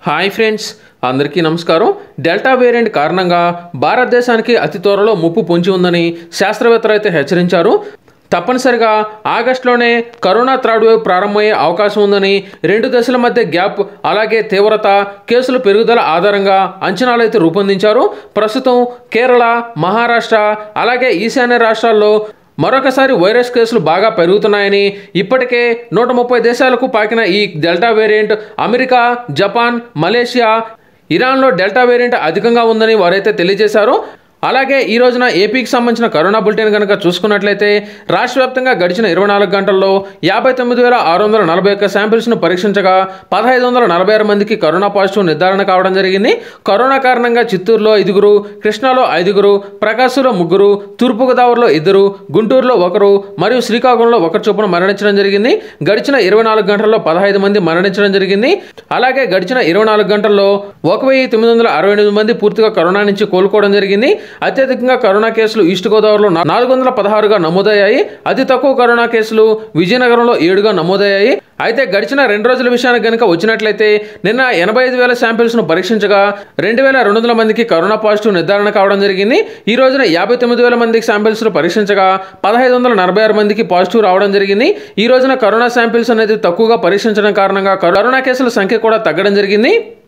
hi friends అందరికీ నమస్కారం delta variant కారణంగా భారతదేశానికి అతి త్వరలో ముప్పు పొంచి ఉందని శాస్త్రవేత్తలు అయితే హెచ్చరించారు తప్పనిసరిగా ఆగస్టులోనే కరోనా థర్డ్ వేవ్ ప్రారంభమయ్యే అవకాశం ఉందని రెండు దశల మధ్య గ్యాప్ అలాగే తీవ్రత కేసుల పెరుగుదల ఆధారంగా అంచనాలు అయితే రూపొందించారు ప్రస్తుతం కేరళ మహారాష్ట్ర అలాగే ఈశాన్య రాష్ట్రాల్లో మరొకసారి వైరస్ కేసులు బాగా పెరుగుతున్నాయని ఇప్పటికే నూట ముప్పై దేశాలకు పాకిన ఈ delta variant America Japan Malaysia ఇరాన్లో డెల్టా వేరియంట్ అధికంగా ఉందని వారైతే తెలియజేశారు అలాగే ఈ రోజున ఏపీకి సంబంధించిన కరోనా బులెటిన్ కనుక చూసుకున్నట్లయితే రాష్ట్ర వ్యాప్తంగా గడిచిన ఇరవై నాలుగు గంటల్లో యాభై తొమ్మిది వేల ఆరు వందల నలభై ఒక్క శాంపిల్స్ను పరీక్షించగా పదహైదు వందల నలభై ఆరు మందికి కరోనా పాజిటివ్ నిర్ధారణ కావడం జరిగింది కరోనా కారణంగా చిత్తూరులో ఐదుగురు కృష్ణాలో ఐదుగురు ప్రకాశంలో ముగ్గురు తూర్పుగోదావరిలో ఇద్దరు గుంటూరులో ఒకరు మరియు శ్రీకాకుళంలో ఒకరు చొప్పున మరణించడం జరిగింది గడిచిన ఇరవై నాలుగు గంటల్లో పదహైదు మంది మరణించడం జరిగింది అలాగే గడిచిన ఇరవై నాలుగు గంటల్లో ఒక వెయ్యి తొమ్మిది వందల అరవై ఎనిమిది మంది పూర్తిగా కరోనా నుంచి కోలుకోవడం జరిగింది అత్యధికంగా కరోనా కేసులు ఈస్ట్ గోదావరిలో నా- నాలుగు వందల పదహారుగా నమోదయ్యాయి అతి తక్కువ కరోనా కేసులు విజయనగరంలో ఏడుగా నమోదయ్యాయి అయితే గడిచిన రెండు రోజుల విషయానికి కనుక వచ్చినట్లయితే నిన్న ఎనభై ఐదు వేల శాంపిల్స్ను పరీక్షించగా రెండు వేల రెండు వందల మందికి కరోనా పాజిటివ్ నిర్ధారణ కావడం జరిగింది ఈ రోజున యాభై తొమ్మిది వేల మందికి శాంపిల్స్ను పరీక్షించగా పదహైదు వందల నలభై ఆరు మందికి పాజిటివ్ రావడం జరిగింది ఈ రోజున కరోనా శాంపిల్స్ అనేది తక్కువగా పరీక్షించడం కారణంగా కరోనా కేసుల సంఖ్య కూడా తగ్గడం జరిగింది